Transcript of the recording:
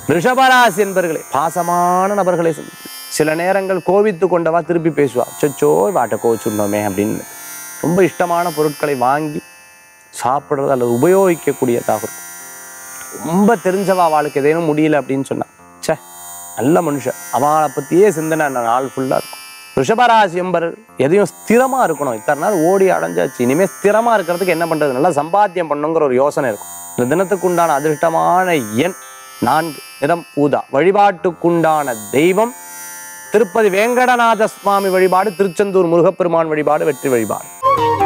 ரிஷபராசி என்பர்களே பாசமான நபர்களை சந்திப்பீர்கள். சில நேரங்கள் கோவித்து கொண்டவா திருப்பி பேசுவா சொச்சோ வாட்டை கோவிச்சுடணுமே அப்படின்னு ரொம்ப இஷ்டமான பொருட்களை வாங்கி சாப்பிட்றது அல்லது உபயோகிக்கக்கூடியதாக இருக்கும் ரொம்ப தெரிஞ்சவா அவளுக்கு எதேனும் முடியல அப்படின்னு சொன்னா ச்சே நல்ல மனுஷன் அவளை பற்றியே சிந்தனை அந்த நாள் ஃபுல்லாக இருக்கும் ரிஷபராசி என்பர் எதையும் ஸ்திரமா இருக்கணும் இத்தனை நாள் ஓடி அடைஞ்சாச்சு இனிமேல் ஸ்திரமா இருக்கிறதுக்கு என்ன பண்றது நல்லா சம்பாத்தியம் பண்ணுங்கிற ஒரு யோசனை இருக்கும் இந்த தினத்துக்கு உண்டான அதிர்ஷ்டமான எண் நான்கு நிறம் ஊதா வழிபாட்டுக்குண்டான தெய்வம் திருப்பதி வேங்கடநாத சுவாமி வழிபாடு திருச்செந்தூர் முருகப்பெருமான் வழிபாடு வெற்றி வழிபாடு